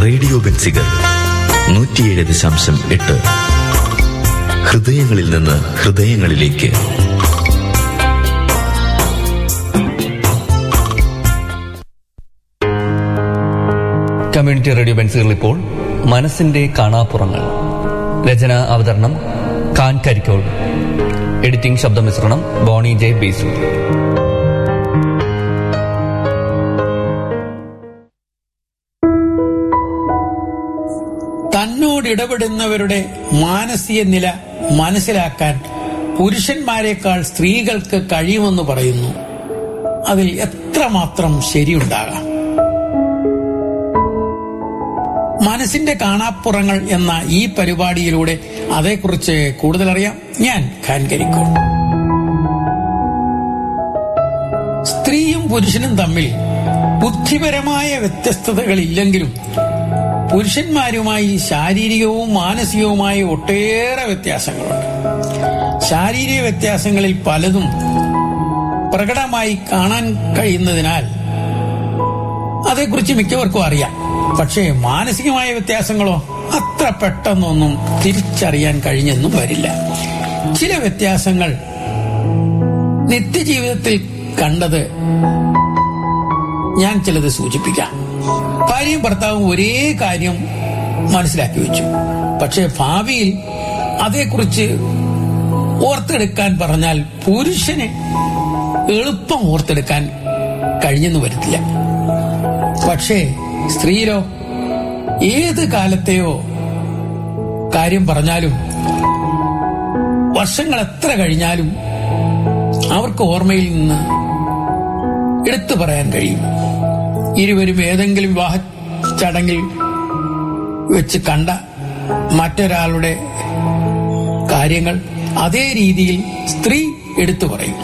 radio Benziger നൂറ്റിയേഴ് ദശാംശം എട്ട് ഹൃദയങ്ങളിൽ നിന്ന് ഹൃദയങ്ങളിലേക്ക് കമ്മ്യൂണിറ്റി റേഡിയോ ബെൻസുകൾ ഇപ്പോൾ മനസ്സിന്റെ കാണാപ്പുറങ്ങൾ രചന അവതരണം ഖാൻ കരിക്കോൾ എഡിറ്റിംഗ് ശബ്ദമിശ്രണം ബോണി ജെ ബേസു തന്നോട് ഇടപെടുന്നവരുടെ മാനസിക നില മനസ്സിലാക്കാൻ പുരുഷന്മാരെക്കാൾ സ്ത്രീകൾക്ക് കഴിയുമെന്ന് പറയുന്നു അതിൽ എത്രമാത്രം ശരിയുണ്ടാകാം മനസ്സിന്റെ കാണാപ്പുറങ്ങൾ എന്ന ഈ പരിപാടിയിലൂടെ അതേക്കുറിച്ച് കൂടുതൽ അറിയാം ഞാൻ ഖാൻ കരിക്കോൾ സ്ത്രീയും പുരുഷനും തമ്മിൽ ബുദ്ധിപരമായ വ്യത്യസ്തതകളില്ലെങ്കിലും പുരുഷന്മാരുമായി ശാരീരികവും മാനസികവുമായ ഒട്ടേറെ വ്യത്യാസങ്ങളുണ്ട് ശാരീരിക വ്യത്യാസങ്ങളിൽ പലതും പ്രകടമായി കാണാൻ കഴിയുന്നതിനാൽ അതേക്കുറിച്ച് മിക്കവർക്കും അറിയാം പക്ഷേ മാനസികമായ വ്യത്യാസങ്ങളോ അത്ര പെട്ടെന്നൊന്നും തിരിച്ചറിയാൻ കഴിഞ്ഞെന്നും വരില്ല ചില വ്യത്യാസങ്ങൾ നിത്യജീവിതത്തിൽ കണ്ടത് ഞാൻ ചിലത് സൂചിപ്പിക്കാം ഭാര്യയും ഭർത്താവും ഒരേ കാര്യം മനസ്സിലാക്കി വെച്ചു പക്ഷെ ഭാവിയിൽ അതേക്കുറിച്ച് ഓർത്തെടുക്കാൻ പറഞ്ഞാൽ പുരുഷന് എളുപ്പം ഓർത്തെടുക്കാൻ കഴിഞ്ഞെന്ന് വരത്തില്ല പക്ഷേ സ്ത്രീയിലോ ഏത് കാലത്തെയോ കാര്യം പറഞ്ഞാലും വർഷങ്ങൾ എത്ര കഴിഞ്ഞാലും അവർക്ക് ഓർമ്മയിൽ നിന്ന് എടുത്തു പറയാൻ കഴിയും ഇരുവരും ഏതെങ്കിലും വിവാഹ ചടങ്ങിൽ വെച്ച് കണ്ട മറ്റൊരാളുടെ കാര്യങ്ങൾ അതേ രീതിയിൽ സ്ത്രീ എടുത്തു പറയും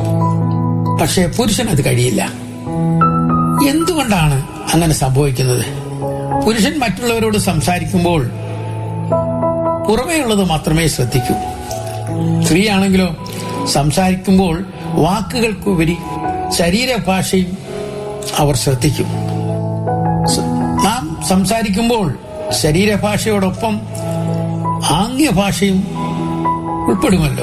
പക്ഷേ പുരുഷൻ അത് കഴിയില്ല എന്തുകൊണ്ടാണ് അങ്ങനെ സംഭവിക്കുന്നത് പുരുഷൻ മറ്റുള്ളവരോട് സംസാരിക്കുമ്പോൾ പുറമേയുള്ളത് മാത്രമേ ശ്രദ്ധിക്കൂ സ്ത്രീയാണെങ്കിലോ സംസാരിക്കുമ്പോൾ വാക്കുകൾക്കുപരി ശരീരഭാഷയും അവർ ശ്രദ്ധിക്കും സ- നാം സംസാരിക്കുമ്പോൾ ശരീരഭാഷയോടൊപ്പം ആംഗ്യഭാഷയും ഉൾപ്പെടുമല്ലോ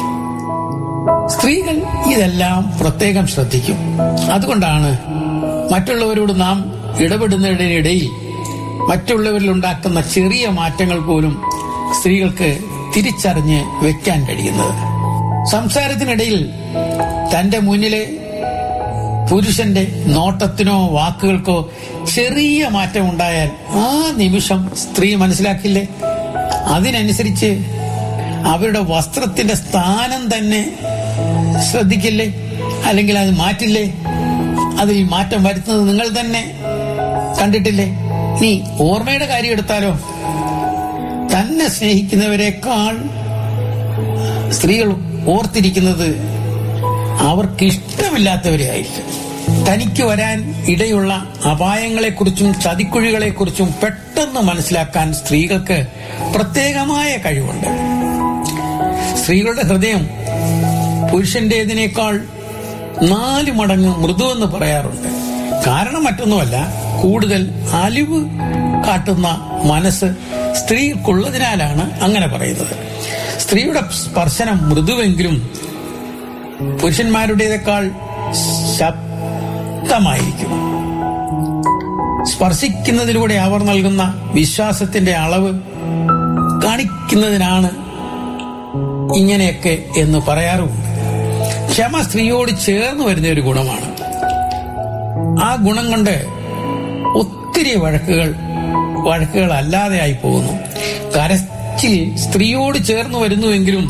സ്ത്രീകൾ ഇതെല്ലാം പ്രത്യേകം ശ്രദ്ധിക്കും അതുകൊണ്ടാണ് മറ്റുള്ളവരോട് നാം ഇടപെടുന്നതിനിടയിൽ മറ്റുള്ളവരിൽ ഉണ്ടാക്കുന്ന ചെറിയ മാറ്റങ്ങൾ പോലും സ്ത്രീകൾക്ക് തിരിച്ചറിഞ്ഞ് വെക്കാൻ കഴിയുന്നത് സംസാരത്തിനിടയിൽ തന്റെ മുന്നിലെ പുരുഷന്റെ നോട്ടത്തിനോ വാക്കുകൾക്കോ ചെറിയ മാറ്റം ഉണ്ടായാൽ ആ നിമിഷം സ്ത്രീ മനസ്സിലാക്കില്ലേ അതിനനുസരിച്ച് അവരുടെ വസ്ത്രത്തിന്റെ സ്ഥാനം തന്നെ ശ്രദ്ധിക്കില്ലേ അല്ലെങ്കിൽ അത് മാറ്റില്ലേ അതിൽ മാറ്റം വരുത്തുന്നത് നിങ്ങൾ തന്നെ കണ്ടിട്ടില്ലേ നീ ഓർമ്മയുടെ കാര്യം എടുത്താലോ തന്നെ സ്നേഹിക്കുന്നവരെക്കാൾ സ്ത്രീകൾ ഓർത്തിരിക്കുന്നത് അവർക്ക് ഇഷ്ടമില്ലാത്തവരെ ആയിരിക്കും തനിക്ക് വരാൻ ഇടയുള്ള അപായങ്ങളെക്കുറിച്ചും ചതിക്കുഴികളെക്കുറിച്ചും പെട്ടെന്ന് മനസ്സിലാക്കാൻ സ്ത്രീകൾക്ക് പ്രത്യേകമായ കഴിവുണ്ട് സ്ത്രീകളുടെ ഹൃദയം പുരുഷന്റേതിനേക്കാൾ നാല് മടങ്ങ് മൃദുവെന്ന് പറയാറുണ്ട് കാരണം മറ്റൊന്നുമല്ല കൂടുതൽ അലിവ് കാട്ടുന്ന മനസ്സ് സ്ത്രീക്കുള്ളതിനാലാണ് അങ്ങനെ പറയുന്നത് സ്ത്രീയുടെ സ്പർശനം മൃദുവെങ്കിലും പുരുഷന്മാരുടേതേക്കാൾ ശക്തമായിരിക്കും സ്പർശിക്കുന്നതിലൂടെ അവർ നൽകുന്ന വിശ്വാസത്തിന്റെ അളവ് കാണിക്കുന്നതിനാണ് ഇങ്ങനെയൊക്കെ എന്ന് പറയാറുമുണ്ട് ക്ഷമ സ്ത്രീയോട് ചേർന്ന് വരുന്ന ഒരു ഗുണമാണ് ആ ഗുണം കൊണ്ട് ഒത്തിരി വഴക്കുകൾ വഴക്കുകൾ അല്ലാതെയായി പോകുന്നു കരച്ചിൽ സ്ത്രീയോട് ചേർന്ന് വരുന്നുവെങ്കിലും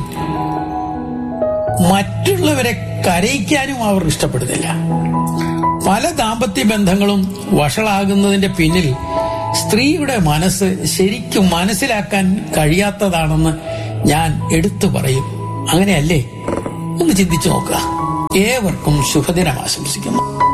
മറ്റുള്ളവരെ കരയിക്കാനും അവർ ഇഷ്ടപ്പെടുന്നില്ല പല ദാമ്പത്യ ബന്ധങ്ങളും വഷളാകുന്നതിന്റെ പിന്നിൽ സ്ത്രീയുടെ മനസ്സ് ശരിക്കും മനസ്സിലാക്കാൻ കഴിയാത്തതാണെന്ന് ഞാൻ എടുത്തു പറയും അങ്ങനെയല്ലേ ഒന്ന് ചിന്തിച്ചു നോക്കുക ഏവർക്കും ശുഭദിനം ആശംസിക്കുന്നു